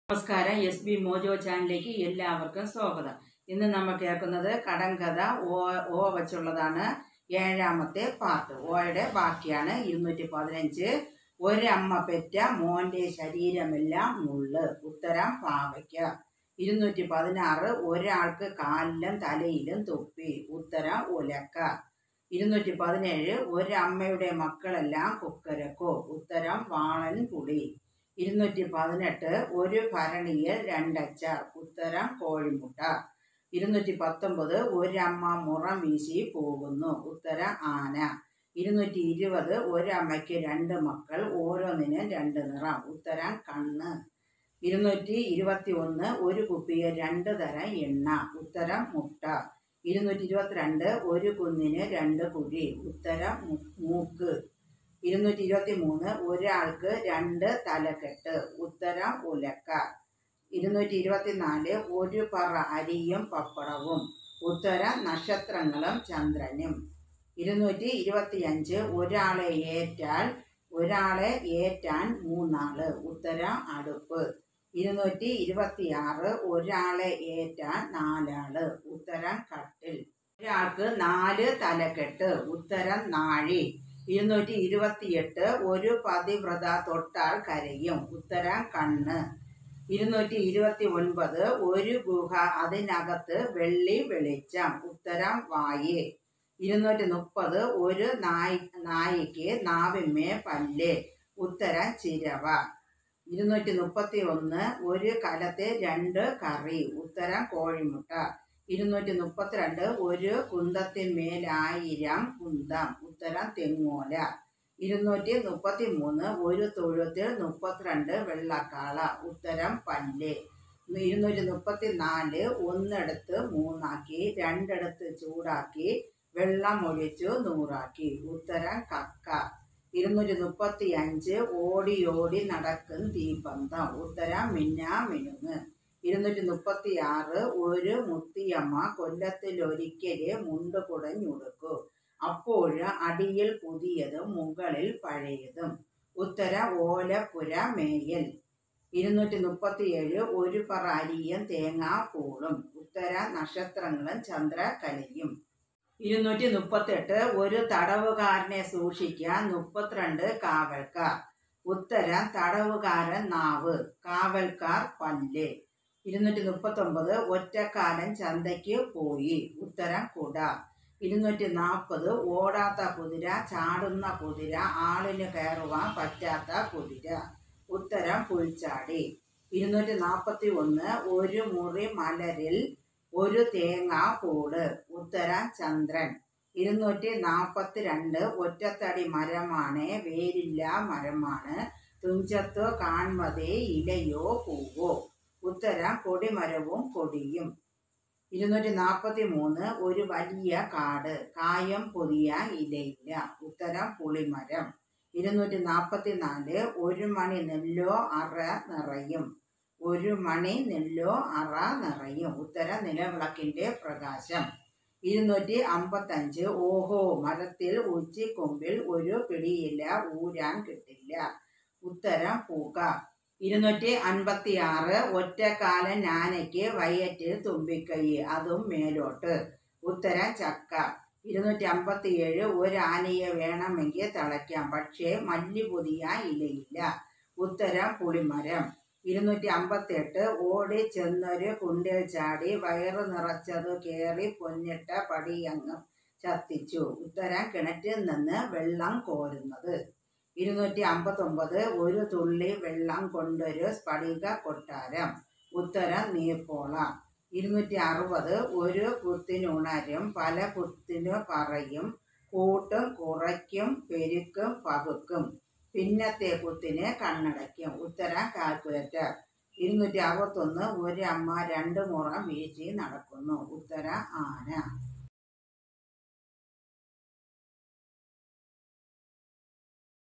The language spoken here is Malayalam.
നമസ്കാരം എസ് ബി മോജോ ചാനലിലേക്ക് എല്ലാവർക്കും സ്വാഗതം ഇന്ന് നമ്മൾ കേൾക്കുന്നത് കടങ്കഥ ഓ ഓ വച്ചുള്ളതാണ് ഏഴാമത്തെ പാർട്ട് ഓയുടെ ബാക്കിയാണ് ഇരുന്നൂറ്റി പതിനഞ്ച് ഒരമ്മ പെറ്റ മോന്റെ ശരീരമെല്ലാം മുള്ള് ഉത്തരം പാവയ്ക്ക ഇരുന്നൂറ്റി പതിനാറ് ഒരാൾക്ക് കാലിലും തലയിലും തൊപ്പി ഉത്തരം ഉലക്ക ഇരുന്നൂറ്റി പതിനേഴ് ഒരമ്മയുടെ മക്കളെല്ലാം കുക്കരക്കോ ഉത്തരം വാളൻ പുളി ഇരുന്നൂറ്റി പതിനെട്ട് ഒരു ഭരണിയിൽ രണ്ടച്ച ഉത്തരം കോഴിമുട്ട ഇരുന്നൂറ്റി പത്തൊമ്പത് ഒരമ്മ മുറം വീശി പോകുന്നു ഉത്തരം ആന ഇരുന്നൂറ്റി ഇരുപത് ഒരമ്മയ്ക്ക് രണ്ട് മക്കൾ ഓരോന്നിനും രണ്ട് നിറം ഉത്തരം കണ്ണ് ഇരുന്നൂറ്റി ഇരുപത്തി ഒന്ന് ഒരു കുപ്പിയിൽ രണ്ട് തരം എണ്ണ ഉത്തരം മുട്ട ഇരുന്നൂറ്റി ഇരുപത്തിരണ്ട് ഒരു കുന്നിന് രണ്ട് കുഴി ഉത്തരം മു- മൂക്ക് ഇരുന്നൂറ്റി ഇരുപത്തി മൂന്ന് ഒരാൾക്ക് രണ്ട് തലക്കെട്ട് ഉത്തരം ഉലക്ക ഇരുന്നൂറ്റി ഇരുപത്തിനാല് ഒരു പറ അരിയും പപ്പടവും ഉത്തരം നക്ഷത്രങ്ങളും ചന്ദ്രനും ഇരുന്നൂറ്റി ഇരുപത്തിയഞ്ച് ഒരാളെ ഏറ്റാൽ ഒരാളെ ഏറ്റാൻ മൂന്നാള് ഉത്തരം അടുപ്പ് ഇരുന്നൂറ്റി ഇരുപത്തിയാറ് ഒരാളെ ഏറ്റാൻ നാലാള് ഉത്തരം കട്ടിൽ ഒരാൾക്ക് നാല് തലക്കെട്ട് ഉത്തരം നാഴി ഇരുന്നൂറ്റി ഇരുപത്തിയെട്ട് ഒരു പതിവ്രത തൊട്ടാൽ കരയും ഉത്തരം കണ്ണ് ഇരുന്നൂറ്റി ഇരുപത്തി ഒൻപത് ഒരു ഗുഹ അതിനകത്ത് വെള്ളി വെളിച്ചം ഉത്തരം വായേ ഇരുന്നൂറ്റി മുപ്പത് ഒരു നായി നായിക്ക് നാവിന്മേ പല്ല് ഉത്തരം ചിരവ ഇരുന്നൂറ്റി മുപ്പത്തി ഒന്ന് ഒരു കലത്ത് രണ്ട് കറി ഉത്തരം കോഴിമുട്ട ഇരുന്നൂറ്റി മുപ്പത്തിരണ്ട് ഒരു കുന്തത്തിന്മേലായിരം കുന്തം ഉത്തരം തെങ്ങോല ഇരുന്നൂറ്റി മുപ്പത്തി മൂന്ന് ഒരു തൊഴുത്തിൽ മുപ്പത്തിരണ്ട് വെള്ളക്കാള ഉത്തരം പല്ല് ഇരുന്നൂറ്റി മുപ്പത്തി നാല് ഒന്നെടുത്ത് മൂന്നാക്കി രണ്ടെടുത്ത് ചൂടാക്കി വെള്ളം ഒഴിച്ചു നൂറാക്കി ഉത്തരം കക്ക ഇരുന്നൂറ്റി മുപ്പത്തി അഞ്ച് ഓടി ഓടി നടക്കും തീപന്തം ഉത്തരം മിന്നാ മിനുങ്ങ് ഇരുന്നൂറ്റി മുപ്പത്തി ആറ് ഒരു മുത്തിയമ്മ കൊല്ലത്തിലൊരിക്കല് മുണ്ട് കുടഞ്ഞുടുക്കൂ അപ്പോഴ് അടിയിൽ പുതിയതും മുകളിൽ പഴയതും ഉത്തര ഓലപ്പുര മേയൽ ഇരുന്നൂറ്റി മുപ്പത്തിയേഴ് ഒരു പറ അരിയും തേങ്ങാപ്പൂളും ഉത്തര നക്ഷത്രങ്ങളും ചന്ദ്രകലയും ഇരുന്നൂറ്റി മുപ്പത്തെട്ട് ഒരു തടവുകാരനെ സൂക്ഷിക്കാൻ മുപ്പത്തിരണ്ട് കാവൽക്കാർ ഉത്തരം തടവുകാരൻ നാവ് കാവൽക്കാർ പല്ല് ഇരുന്നൂറ്റി മുപ്പത്തൊമ്പത് ഒറ്റക്കാലൻ ചന്തയ്ക്ക് പോയി ഉത്തരം കുട ഇരുന്നൂറ്റി നാൽപ്പത് ഓടാത്ത കുതിര ചാടുന്ന കുതിര ആളിന് കയറുവാൻ പറ്റാത്ത കുതിര ഉത്തരം പുൽച്ചാടി ഇരുന്നൂറ്റി നാൽപ്പത്തി ഒന്ന് ഒരു മുറി മലരിൽ ഒരു തേങ്ങ പൂട് ഉത്തരം ചന്ദ്രൻ ഇരുന്നൂറ്റി നാൽപ്പത്തി രണ്ട് ഒറ്റത്തടി മരമാണ് വേരില്ല മരമാണ് തുഞ്ചത്തോ കാൺമതേ ഇലയോ പൂവോ ഉത്തരം കൊടിമരവും കൊടിയും ഇരുന്നൂറ്റി നാൽപ്പത്തി മൂന്ന് ഒരു വലിയ കാട് കായം പൊതിയ ഇലയില്ല ഉത്തരം പുളിമരം ഇരുന്നൂറ്റി നാൽപ്പത്തി നാല് ഒരു മണി നെല്ലോ അറ നിറയും ഒരു മണി നെല്ലോ അറ നിറയും ഉത്തരം നിലവിളക്കിന്റെ പ്രകാശം ഇരുന്നൂറ്റി അമ്പത്തഞ്ച് ഓഹോ മരത്തിൽ ഉച്ചിക്കൊമ്പിൽ ഒരു പിടിയില്ല ഊരാൻ കിട്ടില്ല ഉത്തരം പൂക്ക ഇരുന്നൂറ്റി അൻപത്തി ആറ് ഒറ്റക്കാലൻ ആനയ്ക്ക് വയറ്റിൽ തുമ്പിക്കൈ അതും മേലോട്ട് ഉത്തരം ചക്ക ഇരുന്നൂറ്റി അമ്പത്തി ഏഴ് ഒരു ആനയെ വേണമെങ്കിൽ തളയ്ക്കാം പക്ഷേ മല്ലി പുതിയ ഇലയില്ല ഉത്തരം പുളിമരം ഇരുന്നൂറ്റി അമ്പത്തി എട്ട് ഓടി ചെന്നൊരു കുണ്ടിൽ ചാടി വയറ് നിറച്ചത് കയറി പൊന്നിട്ട പടിയങ്ങും ചത്തിച്ചു ഉത്തരം കിണറ്റിൽ നിന്ന് വെള്ളം കോരുന്നത് ഇരുന്നൂറ്റി അമ്പത്തൊമ്പത് ഒരു തുള്ളി വെള്ളം കൊണ്ടൊരു സ്ഫടിക കൊട്ടാരം ഉത്തരം നീർപ്പോള ഇരുന്നൂറ്റി അറുപത് ഒരു കുത്തിനുണരും പല കുത്തിനു പറയും കൂട്ടും കുറയ്ക്കും പെരുക്കും പകുക്കും പിന്നത്തെ കുത്തിന് കണ്ണടയ്ക്കും ഉത്തരം കാൽക്കുലേറ്റർ ഇരുന്നൂറ്റി അറുപത്തൊന്ന് ഒരു അമ്മ രണ്ട് മുറം വീഴ്ചി നടക്കുന്നു ഉത്തരം ആന